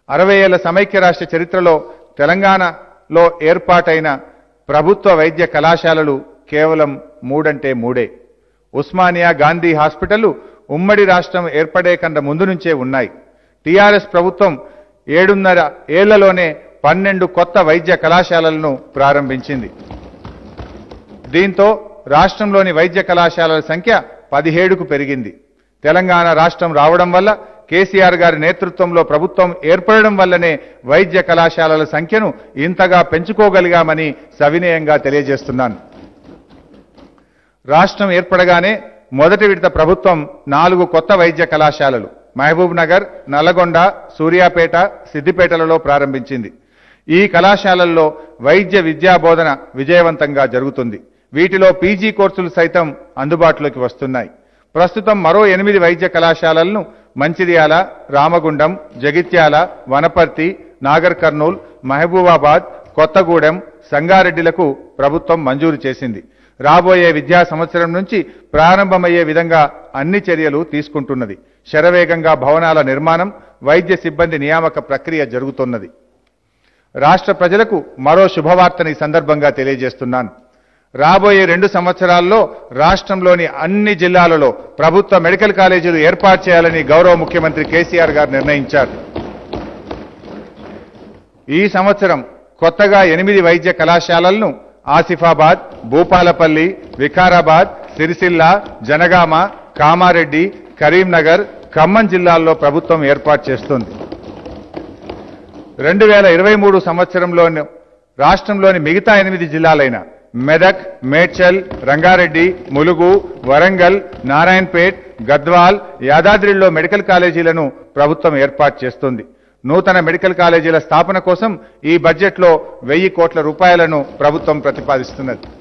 అరవై ఏళ్ల సమైక్య రాష్ట్ర చరిత్రలో తెలంగాణలో ఏర్పాటైన ప్రభుత్వ వైద్య కళాశాలలు కేవలం మూడంటే మూడే ఉస్మానియా గాంధీ హాస్పిటల్ ఉమ్మడి రాష్ట్రం ఏర్పడే కన్నా ముందు నుంచే ఉన్నాయి టీఆర్ఎస్ ప్రభుత్వం ఏడున్నర ఏళ్లలోనే పన్నెండు కొత్త వైద్య కళాశాలలను ప్రారంభించింది దీంతో రాష్ట్రంలోని వైద్య కళాశాలల సంఖ్య పదిహేడుకు పెరిగింది తెలంగాణ రాష్ట్రం రావడం వల్ల కేసీఆర్ గారి నేతృత్వంలో ప్రభుత్వం ఏర్పడడం వల్లనే వైద్య కళాశాలల సంఖ్యను ఇంతగా పెంచుకోగలిగామని సవినయంగా తెలియజేస్తున్నాను రాష్ట్రం ఏర్పడగానే మొదటి విడత ప్రభుత్వం నాలుగు కొత్త వైద్య కళాశాలలు మహబూబ్ నగర్ నల్లగొండ సూర్యాపేట సిద్దిపేటలలో ప్రారంభించింది ఈ కళాశాలల్లో వైద్య విద్యా బోధన విజయవంతంగా జరుగుతుంది వీటిలో పీజీ కోర్సులు సైతం అందుబాటులోకి వస్తున్నాయి ప్రస్తుతం మరో ఎనిమిది వైద్య కళాశాలలను మంచిర్యాల రామగుండం జగిత్యాల వనపర్తి నాగర్ కర్నూల్ మహబూబాబాద్ కొత్తగూడెం సంగారెడ్డిలకు ప్రభుత్వం మంజూరు చేసింది రాబోయే విద్యా సంవత్సరం నుంచి ప్రారంభమయ్యే విధంగా అన్ని చర్యలు తీసుకుంటున్నది శరవేగంగా భవనాల నిర్మాణం వైద్య సిబ్బంది నియామక ప్రక్రియ జరుగుతున్నది రాష్ట్ర ప్రజలకు మరో శుభవార్తని ఈ సందర్భంగా తెలియజేస్తున్నాను రాబోయే రెండు సంవత్సరాల్లో రాష్ట్రంలోని అన్ని జిల్లాలలో ప్రభుత్వ మెడికల్ కాలేజీలు ఏర్పాటు చేయాలని గౌరవ ముఖ్యమంత్రి కేసీఆర్ గారు నిర్ణయించారు ఈ సంవత్సరం కొత్తగా ఎనిమిది వైద్య కళాశాలలను ఆసిఫాబాద్ భూపాలపల్లి వికారాబాద్ సిరిసిల్ల జనగామ కామారెడ్డి కరీంనగర్ ఖమ్మం జిల్లాల్లో ప్రభుత్వం ఏర్పాటు చేస్తుంది రెండు వేల ఇరవై మూడు సంవత్సరంలో రాష్ట్రంలోని మిగతా ఎనిమిది జిల్లాలైన మెదక్ మేడ్చల్ రంగారెడ్డి ములుగు వరంగల్ నారాయణపేట్ గద్వాల్ యాదాద్రిలో మెడికల్ కాలేజీలను ప్రభుత్వం ఏర్పాటు చేస్తుంది నూతన మెడికల్ కాలేజీల స్థాపన కోసం ఈ బడ్జెట్లో వెయ్యి కోట్ల రూపాయలను ప్రభుత్వం ప్రతిపాదిస్తున్నది